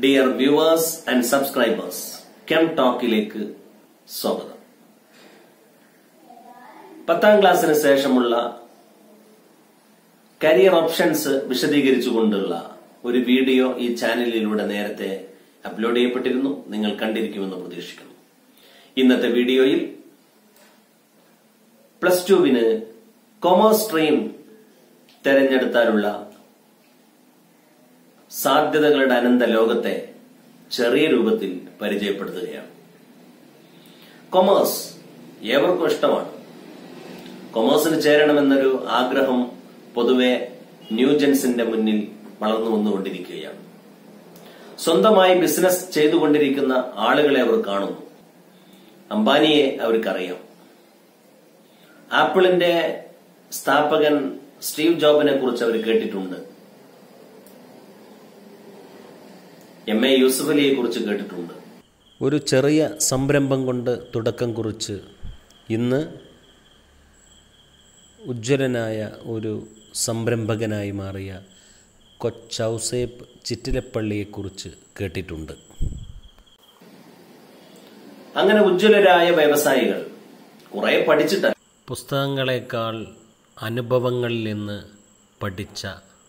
dear viewers and subscribers കെം ടോക്കിലേക്ക് സ്വാഗതം പത്താം ക്ലാസ്സിന് ശേഷമുള്ള കരിയർ ഓപ്ഷൻസ് വിശദീകരിച്ചുകൊണ്ടുള്ള ഒരു വീഡിയോ ഈ ചാനലിലൂടെ നേരത്തെ അപ്ലോഡ് ചെയ്യപ്പെട്ടിരുന്നു നിങ്ങൾ കണ്ടിരിക്കുമെന്ന് പ്രതീക്ഷിക്കുന്നു ഇന്നത്തെ വീഡിയോയിൽ പ്ലസ് ടുവിന് കൊമേഴ്സ് സ്ട്രീം തെരഞ്ഞെടുത്താലുള്ള സാധ്യതകളുടെ അനന്ത ലോകത്തെ ചെറിയ രൂപത്തിൽ പരിചയപ്പെടുത്തുകയാണ് കൊമേഴ്സ് ഏവർക്കും ഇഷ്ടമാണ് കൊമേഴ്സിന് ചേരണമെന്നൊരു ആഗ്രഹം പൊതുവെ ന്യൂജൻസിന്റെ മുന്നിൽ വളർന്നു വന്നുകൊണ്ടിരിക്കുകയാണ് സ്വന്തമായി ബിസിനസ് ചെയ്തുകൊണ്ടിരിക്കുന്ന ആളുകളെ അവർ കാണുന്നു അംബാനിയെ അവർക്കറിയാം ആപ്പിളിന്റെ സ്ഥാപകൻ സ്റ്റീവ് ജോബിനെ കുറിച്ച് അവർ കേട്ടിട്ടുണ്ട് എം എ യൂസഫ് അലിയെ കുറിച്ച് കേട്ടിട്ടുണ്ട് ഒരു ചെറിയ സംരംഭം കൊണ്ട് തുടക്കം കുറിച്ച് ഇന്ന് ഉജ്ജ്വലനായ ഒരു സംരംഭകനായി മാറിയ കൊച്ചൗസേപ്പ് ചിറ്റിലപ്പള്ളിയെക്കുറിച്ച് കേട്ടിട്ടുണ്ട് അങ്ങനെ ഉജ്ജ്വലരായ വ്യവസായികൾ കുറെ പഠിച്ചിട്ടല്ല പുസ്തകങ്ങളെക്കാൾ അനുഭവങ്ങളിൽ നിന്ന് പഠിച്ച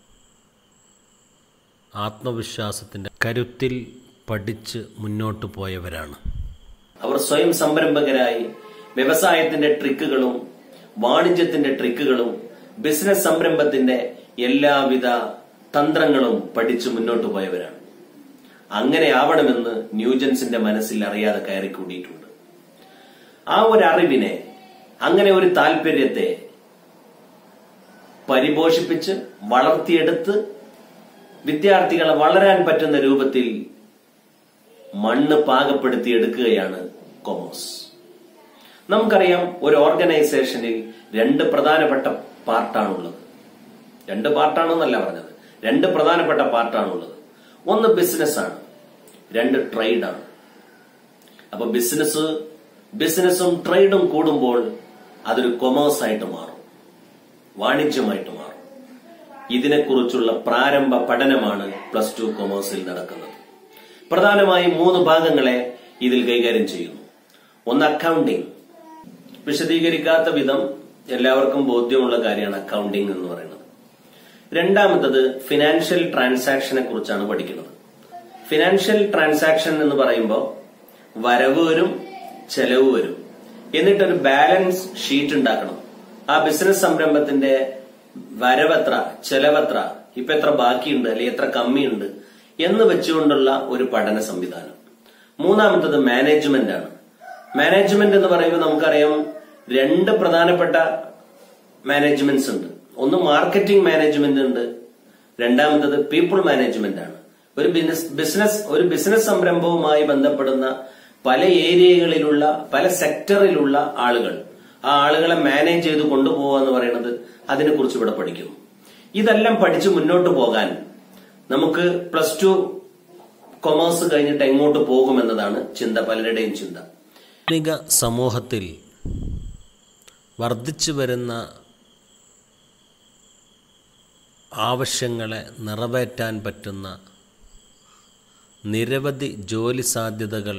ആത്മവിശ്വാസത്തിൻ്റെ കരുത്തിൽ പഠിച്ച് മുന്നോട്ട് പോയവരാണ് അവർ സ്വയം സംരംഭകരായി വ്യവസായത്തിന്റെ ട്രിക്കുകളും വാണിജ്യത്തിന്റെ ട്രിക്കുകളും ബിസിനസ് സംരംഭത്തിന്റെ എല്ലാവിധ തന്ത്രങ്ങളും പഠിച്ചു മുന്നോട്ട് പോയവരാണ് അങ്ങനെ ആവണമെന്ന് ന്യൂജൻസിന്റെ മനസ്സിൽ അറിയാതെ കയറിക്കൂടിയിട്ടുണ്ട് ആ ഒരു അറിവിനെ അങ്ങനെ ഒരു താല്പര്യത്തെ പരിപോഷിപ്പിച്ച് വളർത്തിയെടുത്ത് വിദ്യാർത്ഥികളെ വളരാൻ പറ്റുന്ന രൂപത്തിൽ മണ്ണ് പാകപ്പെടുത്തി എടുക്കുകയാണ് കൊമേഴ്സ് നമുക്കറിയാം ഒരു ഓർഗനൈസേഷനിൽ രണ്ട് പ്രധാനപ്പെട്ട പാർട്ടാണുള്ളത് രണ്ട് പാർട്ടാണെന്നല്ല പറഞ്ഞത് രണ്ട് പ്രധാനപ്പെട്ട പാർട്ടാണുള്ളത് ഒന്ന് ബിസിനസ്സാണ് രണ്ട് ട്രേഡാണ് അപ്പൊ ബിസിനസ് ബിസിനസ്സും ട്രേഡും കൂടുമ്പോൾ അതൊരു കൊമേഴ്സ് ആയിട്ട് മാറും വാണിജ്യമായിട്ട് മാറും ഇതിനെക്കുറിച്ചുള്ള പ്രാരംഭ പഠനമാണ് പ്ലസ് ടു കൊമേഴ്സിൽ നടക്കുന്നത് പ്രധാനമായും മൂന്ന് ഭാഗങ്ങളെ ഇതിൽ കൈകാര്യം ചെയ്യുന്നു ഒന്ന് അക്കൗണ്ടിംഗ് വിശദീകരിക്കാത്ത വിധം എല്ലാവർക്കും ബോധ്യമുള്ള കാര്യമാണ് അക്കൗണ്ടിംഗ് എന്ന് പറയുന്നത് രണ്ടാമത്തത് ഫിനാൻഷ്യൽ ട്രാൻസാക്ഷനെ കുറിച്ചാണ് പഠിക്കുന്നത് ഫിനാൻഷ്യൽ ട്രാൻസാക്ഷൻ എന്ന് പറയുമ്പോൾ വരവ് വരും ചെലവ് വരും എന്നിട്ടൊരു ബാലൻസ് ഷീറ്റ് ഉണ്ടാക്കണം ആ ബിസിനസ് സംരംഭത്തിന്റെ വരവെത്ര ചെലവെത്ര ഇപ്പൊ എത്ര ബാക്കിയുണ്ട് അല്ലെങ്കിൽ എത്ര കമ്മിയുണ്ട് എന്ന് വെച്ചുകൊണ്ടുള്ള ഒരു പഠന സംവിധാനം മൂന്നാമത്തത് മാനേജ്മെന്റ് ആണ് മാനേജ്മെന്റ് എന്ന് പറയുമ്പോൾ നമുക്കറിയാം രണ്ട് പ്രധാനപ്പെട്ട മാനേജ്മെന്റ്സ് ഉണ്ട് ഒന്ന് മാർക്കറ്റിംഗ് മാനേജ്മെന്റ് ഉണ്ട് രണ്ടാമത്തത് പീപ്പിൾ മാനേജ്മെന്റ് ആണ് ഒരു ബിസിനസ് ബിസിനസ് ഒരു ബിസിനസ് സംരംഭവുമായി ബന്ധപ്പെടുന്ന പല ഏരിയകളിലുള്ള പല സെക്ടറിലുള്ള ആളുകൾ ആ ആളുകളെ മാനേജ് ചെയ്ത് കൊണ്ടുപോകുക എന്ന് പറയുന്നത് അതിനെക്കുറിച്ച് ഇവിടെ പഠിക്കുന്നു ഇതെല്ലാം പഠിച്ച് മുന്നോട്ട് പോകാൻ നമുക്ക് പ്ലസ് ടു കൊമേഴ്സ് കഴിഞ്ഞിട്ട് എങ്ങോട്ട് പോകുമെന്നതാണ് ചിന്ത പലരുടെയും ചിന്ത ആധുനിക സമൂഹത്തിൽ വർദ്ധിച്ചു വരുന്ന ആവശ്യങ്ങളെ നിറവേറ്റാൻ പറ്റുന്ന നിരവധി ജോലി സാധ്യതകൾ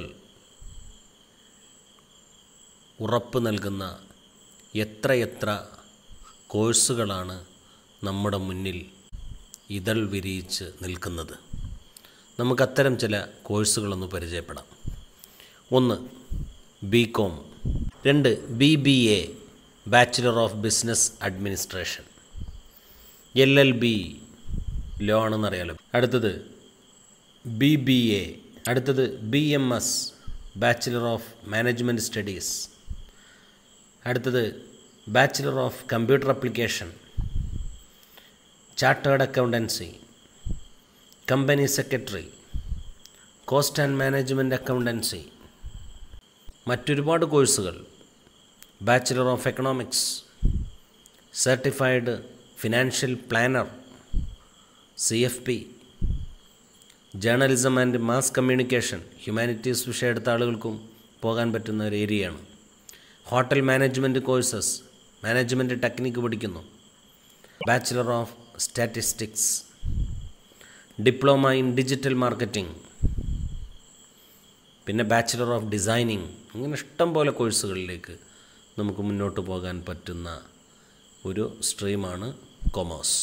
ഉറപ്പ് നൽകുന്ന എത്രയെത്ര കോഴ്സുകളാണ് നമ്മുടെ മുന്നിൽ ഇതൾ വിരിയിച്ച് നിൽക്കുന്നത് നമുക്കത്തരം ചില കോഴ്സുകളൊന്ന് പരിചയപ്പെടാം ഒന്ന് ബി കോം രണ്ട് B B A bachelor of business administration L L B law ആണെന്നറിയാലോ അടുത്തത് ബി ബി എ അടുത്തത് B M S bachelor of management studies അടുത്തത് bachelor of computer application chartered accountancy company secretary cost and management accountancy മറ്റൊരുപാട് കോഴ്സുകൾ bachelor of economics certified financial planner C F P journalism and mass communication humanities വിഷയം എടുത്ത ആളുകൾക്കും പോകാൻ പറ്റുന്ന ഒരു ഏരിയയാണ് hotel management courses management technique പഠിക്കുന്നു bachelor of statistics diploma in digital marketing പിന്നെ ബാച്ചിലർ ഓഫ് ഡിസൈനിങ് അങ്ങനെ ഇഷ്ടം പോലെ കോഴ്സുകളിലേക്ക് നമുക്ക് മുന്നോട്ട് പോകാൻ പറ്റുന്ന ഒരു സ്ട്രീമാണ് കൊമേഴ്സ്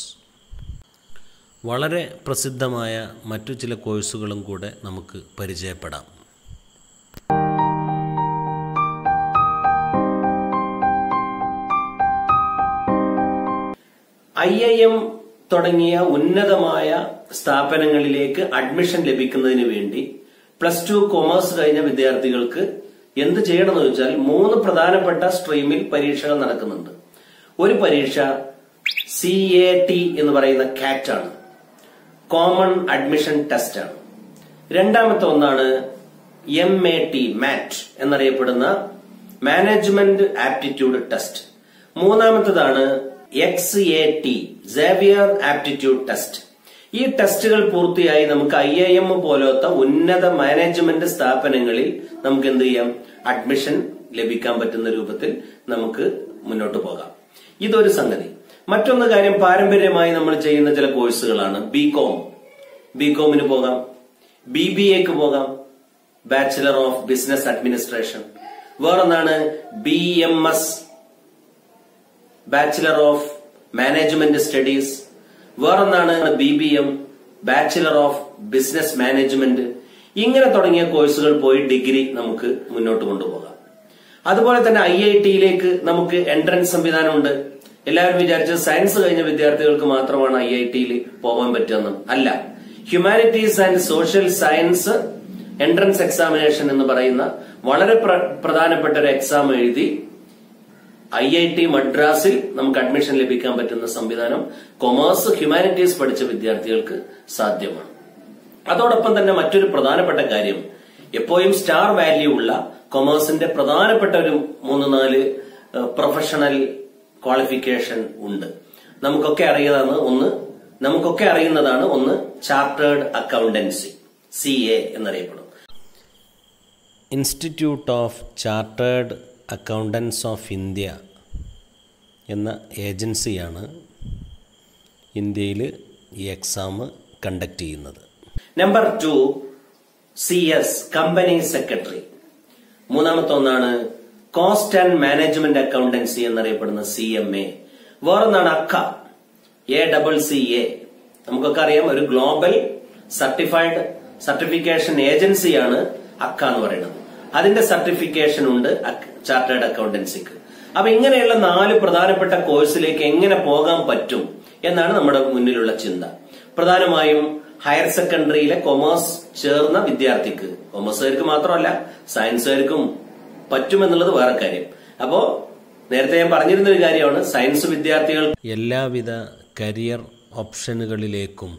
വളരെ പ്രസിദ്ധമായ മറ്റു ചില കോഴ്സുകളും കൂടെ നമുക്ക് പരിചയപ്പെടാം ഐ ഐ എം തുടങ്ങിയ ഉന്നതമായ സ്ഥാപനങ്ങളിലേക്ക് അഡ്മിഷൻ ലഭിക്കുന്നതിന് വേണ്ടി പ്ലസ് ടു കൊമേഴ്സ് കഴിഞ്ഞ വിദ്യാർത്ഥികൾക്ക് എന്ത് ചെയ്യണമെന്ന് വെച്ചാൽ മൂന്ന് പ്രധാനപ്പെട്ട സ്ട്രീമിൽ പരീക്ഷകൾ നടക്കുന്നുണ്ട് ഒരു പരീക്ഷ സി എ ടി എന്ന് പറയുന്ന കാറ്റ് ആണ് കോമൺ അഡ്മിഷൻ ടെസ്റ്റ് ആണ് രണ്ടാമത്തെ ഒന്നാണ് എം എ ടി മാറ്റ് എന്നറിയപ്പെടുന്ന മാനേജ്മെന്റ് ആപ്റ്റിറ്റ്യൂഡ് ടെസ്റ്റ് മൂന്നാമത്തതാണ് X A T Xavier aptitude test ഈ ടെസ്റ്റുകൾ പൂർത്തിയായി നമുക്ക് ഐ ഐ എം പോലത്തെ ഉന്നത മാനേജ്മെന്റ് സ്ഥാപനങ്ങളിൽ നമുക്ക് എന്ത് ചെയ്യാം അഡ്മിഷൻ ലഭിക്കാൻ പറ്റുന്ന രൂപത്തിൽ നമുക്ക് മുന്നോട്ട് പോകാം ഇതൊരു സംഗതി മറ്റൊന്ന് കാര്യം പാരമ്പര്യമായി നമ്മൾ ചെയ്യുന്ന ചില കോഴ്സുകളാണ് ബി കോം ബി കോമിന് പോകാം ബി ബി എക്ക് പോകാം ബാച്ചിലർ ഓഫ് ബിസിനസ് അഡ്മിനിസ്ട്രേഷൻ വേറൊന്നാണ് B M S bachelor of management studies വേറൊന്നാണ് B B M bachelor of business management ഇങ്ങനെ തുടങ്ങിയ കോഴ്സുകൾ പോയി ഡിഗ്രി നമുക്ക് മുന്നോട്ട് കൊണ്ടുപോകാം അതുപോലെ തന്നെ ഐ ഐ ടിയിലേക്ക് നമുക്ക് എൻട്രൻസ് സംവിധാനമുണ്ട് എല്ലാവരും വിചാരിച്ചത് സയൻസ് കഴിഞ്ഞ വിദ്യാർത്ഥികൾക്ക് മാത്രമാണ് ഐ ഐ ടിയിൽ പോകാൻ പറ്റുമെന്ന് അല്ല humanities and social science entrance examination എന്ന് പറയുന്ന വളരെ പ്ര- പ്രധാനപ്പെട്ട ഒരു എക്സാം എഴുതി ഐ ഐ ടി മദ്രാസിൽ നമുക്ക് അഡ്മിഷൻ ലഭിക്കാൻ പറ്റുന്ന സംവിധാനം കൊമേഴ്സ് ഹ്യൂമാനിറ്റീസ് പഠിച്ച വിദ്യാർത്ഥികൾക്ക് സാധ്യമാണ് അതോടൊപ്പം തന്നെ മറ്റൊരു പ്രധാനപ്പെട്ട കാര്യം എപ്പോഴും സ്റ്റാർ വാല്യൂ ഉള്ള കൊമേഴ്സിന്റെ പ്രധാനപ്പെട്ട ഒരു മൂന്ന് നാല് പ്രൊഫഷണൽ ക്വാളിഫിക്കേഷൻ ഉണ്ട് നമുക്കൊക്കെ അറിയുന്നതാണ് ഒന്ന് നമുക്കൊക്കെ അറിയുന്നതാണ് ഒന്ന് ചാർട്ടേഡ് അക്കൗണ്ടൻസി സി എ എന്നറിയപ്പെടും institute of chartered accountants of India എന്ന ഏജൻസിയാണ് ഇന്ത്യയിൽ ഈ എക്സാം കണ്ടക്ട് ചെയ്യുന്നത് number two C S company secretary മൂന്നാമത്തെ ഒന്നാണ് കോസ്റ്റ് ആൻഡ് മാനേജ്മെന്റ് അക്കൗണ്ടൻസി എന്നറിയപ്പെടുന്ന സി എം എ വേറൊന്നാണ് അക്ക എ ഡബിൾ സി എ നമുക്കൊക്കെ അറിയാം ഒരു ഗ്ലോബൽ സർട്ടിഫൈഡ് സർട്ടിഫിക്കേഷൻ ഏജൻസിയാണ് അക്ക എന്ന് പറയുന്നത് അതിന്റെ സർട്ടിഫിക്കേഷൻ ഉണ്ട് ചാർട്ടേഡ് അക്കൗണ്ടൻസിക്ക് അപ്പൊ ഇങ്ങനെയുള്ള നാല് പ്രധാനപ്പെട്ട കോഴ്സിലേക്ക് എങ്ങനെ പോകാൻ പറ്റും എന്നാണ് നമ്മുടെ മുന്നിലുള്ള ചിന്ത പ്രധാനമായും ഹയർ സെക്കൻഡറിയിലെ കൊമേഴ്സ് ചേർന്ന വിദ്യാർത്ഥിക്ക് കൊമേഴ്സുകാർക്ക് മാത്രമല്ല സയൻസുകാർക്കും പറ്റുമെന്നുള്ളത് വേറെ കാര്യം അപ്പോ നേരത്തെ ഞാൻ പറഞ്ഞിരുന്ന ഒരു കാര്യമാണ് സയൻസ് വിദ്യാർത്ഥികൾ എല്ലാവിധ കരിയർ ഓപ്ഷനുകളിലേക്കും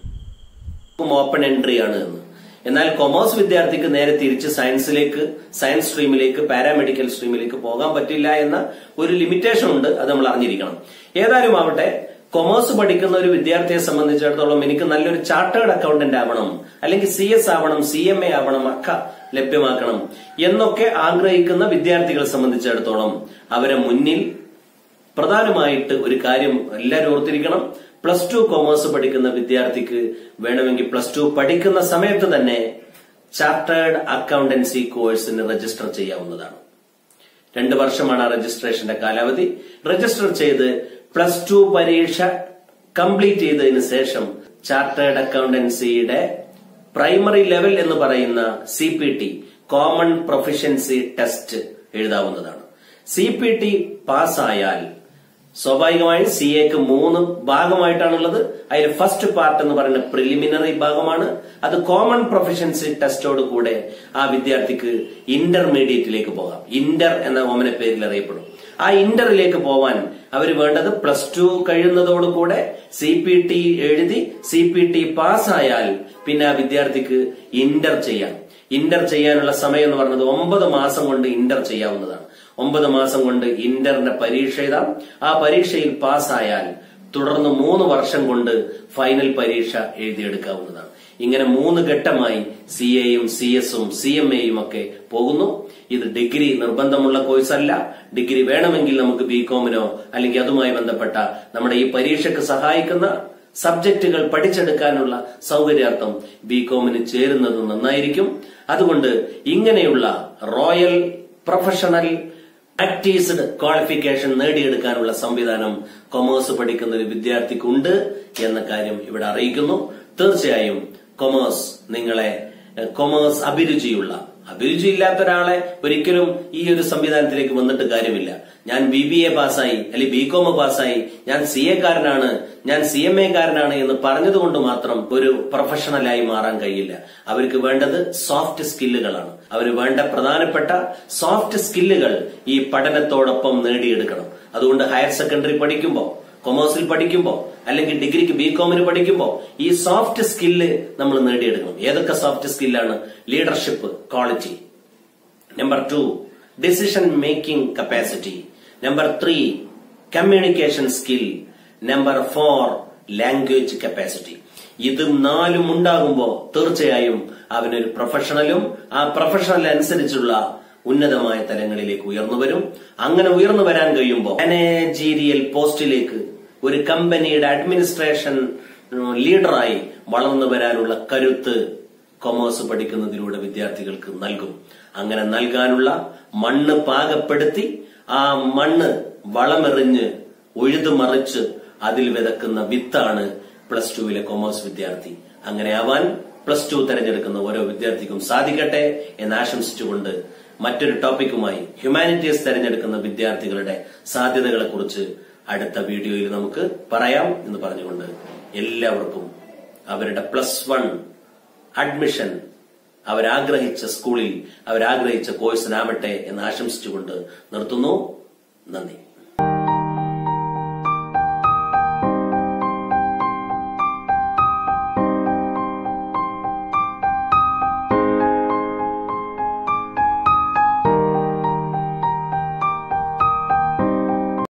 ഓപ്പൺ എൻട്രി ആണ് എന്ന് എന്നാൽ കൊമേഴ്സ് വിദ്യാർത്ഥിക്ക് നേരെ തിരിച്ച് സയൻസിലേക്ക് സയൻസ് സ്ട്രീമിലേക്ക് പാരാമെഡിക്കൽ സ്ട്രീമിലേക്ക് പോകാൻ പറ്റില്ല എന്ന ഒരു ലിമിറ്റേഷൻ ഉണ്ട് അത് നമ്മൾ അറിഞ്ഞിരിക്കണം ഏതായാലും ആവട്ടെ കൊമേഴ്സ് പഠിക്കുന്ന ഒരു വിദ്യാർത്ഥിയെ സംബന്ധിച്ചിടത്തോളം എനിക്ക് നല്ലൊരു ചാർട്ടേഡ് അക്കൗണ്ടന്റ് ആവണം അല്ലെങ്കിൽ സി എസ് ആവണം സി എം എ ആവണം അക്ക ലഭ്യമാക്കണം എന്നൊക്കെ ആഗ്രഹിക്കുന്ന വിദ്യാർത്ഥികളെ സംബന്ധിച്ചിടത്തോളം അവരെ മുന്നിൽ പ്രധാനമായിട്ട് ഒരു കാര്യം എല്ലാവരും ഓർത്തിരിക്കണം പ്ലസ് ടു കോമേഴ്സ് പഠിക്കുന്ന വിദ്യാർത്ഥിക്ക് വേണമെങ്കിൽ പ്ലസ് ടു പഠിക്കുന്ന സമയത്ത് തന്നെ ചാർട്ടേഡ് അക്കൗണ്ടൻസി കോഴ്സിന് രജിസ്റ്റർ ചെയ്യാവുന്നതാണ് രണ്ട് വർഷമാണ് ആ രജിസ്ട്രേഷന്റെ കാലാവധി രജിസ്റ്റർ ചെയ്ത് പ്ലസ് ടു പരീക്ഷ കംപ്ലീറ്റ് ചെയ്തതിന് ശേഷം ചാർട്ടേഡ് അക്കൗണ്ടൻസിയുടെ പ്രൈമറി ലെവൽ എന്ന് പറയുന്ന C P T common proficiency test എഴുതാവുന്നതാണ് സി പി ടി പാസ്സായാൽ സ്വാഭാവികമായും സി എക്ക് മൂന്ന് ഭാഗമായിട്ടാണുള്ളത് അതിൽ ഫസ്റ്റ് പാർട്ട് എന്ന് പറയുന്ന പ്രിലിമിനറി ഭാഗമാണ് അത് കോമൺ പ്രൊഫഷൻസി ടെസ്റ്റോട് കൂടെ ആ വിദ്യാർത്ഥിക്ക് ഇന്റർമീഡിയറ്റിലേക്ക് പോകാം ഇന്റർ എന്ന ഓമന പേരിൽ അറിയപ്പെടും ആ ഇന്ററിലേക്ക് പോവാൻ അവർ വേണ്ടത് പ്ലസ് ടു കഴിയുന്നതോടുകൂടെ സി പി ടി എഴുതി സി പി ടി പാസ്സായാൽ പിന്നെ ആ വിദ്യാർത്ഥിക്ക് ഇന്റർ ചെയ്യാം ഇന്റർ ചെയ്യാനുള്ള സമയം എന്ന് പറയുന്നത് ഒമ്പത് മാസം കൊണ്ട് ഇന്റർ ചെയ്യാവുന്നതാണ് ഒമ്പത് മാസം കൊണ്ട് ഇന്ററിന്റെ പരീക്ഷ എഴുതാം ആ പരീക്ഷയിൽ പാസ്സായാൽ തുടർന്ന് മൂന്ന് വർഷം കൊണ്ട് ഫൈനൽ പരീക്ഷ എഴുതിയെടുക്കാവുന്നതാണ് ഇങ്ങനെ മൂന്ന് ഘട്ടമായി സി എയും സി എസും സി എം എയും ഒക്കെ പോകുന്നു ഇത് ഡിഗ്രി നിർബന്ധമുള്ള കോഴ്സല്ല ഡിഗ്രി വേണമെങ്കിൽ നമുക്ക് ബി കോമിനോ അല്ലെങ്കിൽ അതുമായി ബന്ധപ്പെട്ട നമ്മുടെ ഈ പരീക്ഷയ്ക്ക് സഹായിക്കുന്ന സബ്ജക്റ്റുകൾ പഠിച്ചെടുക്കാനുള്ള സൗകര്യാർത്ഥം ബി കോമിന് ചേരുന്നത് നന്നായിരിക്കും അതുകൊണ്ട് ഇങ്ങനെയുള്ള റോയൽ പ്രൊഫഷണൽ പ്രാക്ടീസ്ഡ് ക്വാളിഫിക്കേഷൻ നേടിയെടുക്കാനുള്ള സംവിധാനം കൊമേഴ്സ് പഠിക്കുന്ന ഒരു വിദ്യാർത്ഥിക്കുണ്ട് എന്ന കാര്യം ഇവിടെ അറിയിക്കുന്നു തീർച്ചയായും കൊമേഴ്സ് നിങ്ങളെ എഹ്, കൊമേഴ്സ് അഭിരുചിയുള്ള അഭിരുചിയില്ലാത്ത ഒരാളെ ഒരിക്കലും ഈ ഒരു സംവിധാനത്തിലേക്ക് വന്നിട്ട് കാര്യമില്ല ഞാൻ ബി ബി എ പാസ്സായി അല്ലെങ്കിൽ ബി കോം പാസ്സായി ഞാൻ സി എ കാരനാണ് ഞാൻ സി എം എ കാരനാണ് എന്ന് പറഞ്ഞതുകൊണ്ട് മാത്രം ഒരു പ്രൊഫഷണലായി മാറാൻ കഴിയില്ല അവർക്ക് വേണ്ടത് സോഫ്റ്റ് സ്കില്ലുകളാണ് അവർ വേണ്ട പ്രധാനപ്പെട്ട സോഫ്റ്റ് സ്കില്ലുകൾ ഈ പഠനത്തോടൊപ്പം നേടിയെടുക്കണം അതുകൊണ്ട് ഹയർ സെക്കൻഡറി പഠിക്കുമ്പോൾ കൊമേഴ്സിൽ പഠിക്കുമ്പോൾ അല്ലെങ്കിൽ ഡിഗ്രിക്ക് ബി കോമിന് പഠിക്കുമ്പോൾ ഈ സോഫ്റ്റ് സ്കില്ല് നമ്മൾ നേടിയെടുക്കണം ഏതൊക്കെ സോഫ്റ്റ് സ്കില്ലാണ് leadership quality number two decision making capacity number three communication skill number four language capacity ഇത് നാലും ഉണ്ടാകുമ്പോൾ തീർച്ചയായും അവനൊരു പ്രൊഫഷണലും ആ പ്രൊഫഷണൽ അനുസരിച്ചുള്ള ഉന്നതമായ തലങ്ങളിലേക്ക് ഉയർന്നു വരും അങ്ങനെ ഉയർന്നു വരാൻ കഴിയുമ്പോൾ മാനേജീരിയൽ പോസ്റ്റിലേക്ക് ഒരു കമ്പനിയുടെ അഡ്മിനിസ്ട്രേഷൻ ഉം, ലീഡറായി വളർന്നു വരാനുള്ള കരുത്ത് കൊമേഴ്സ് പഠിക്കുന്നതിലൂടെ വിദ്യാർത്ഥികൾക്ക് നൽകും അങ്ങനെ നൽകാനുള്ള മണ്ണ് പാകപ്പെടുത്തി ആ മണ്ണ് വളമെറിഞ്ഞ് ഉഴുതുമറിച്ച് അതിൽ വിതക്കുന്ന വിത്താണ് പ്ലസ് ടുവിലെ കൊമേഴ്സ് വിദ്യാർത്ഥി അങ്ങനെ ആവാൻ പ്ലസ് ടു തെരഞ്ഞെടുക്കുന്ന ഓരോ വിദ്യാർത്ഥിക്കും സാധിക്കട്ടെ എന്ന് ആശംസിച്ചുകൊണ്ട് മറ്റൊരു ടോപ്പിക്കുമായി ഹ്യൂമാനിറ്റീസ് തെരഞ്ഞെടുക്കുന്ന വിദ്യാർത്ഥികളുടെ സാധ്യതകളെ കുറിച്ച് അടുത്ത വീഡിയോയിൽ നമുക്ക് പറയാം എന്ന് പറഞ്ഞുകൊണ്ട് എല്ലാവർക്കും അവരുടെ പ്ലസ് വൺ അഡ്മിഷൻ അവരാഗ്രഹിച്ച സ്കൂളിൽ അവരാഗ്രഹിച്ച കോഴ്സിനാവട്ടെ എന്ന് ആശംസിച്ചുകൊണ്ട് നിർത്തുന്നു നന്ദി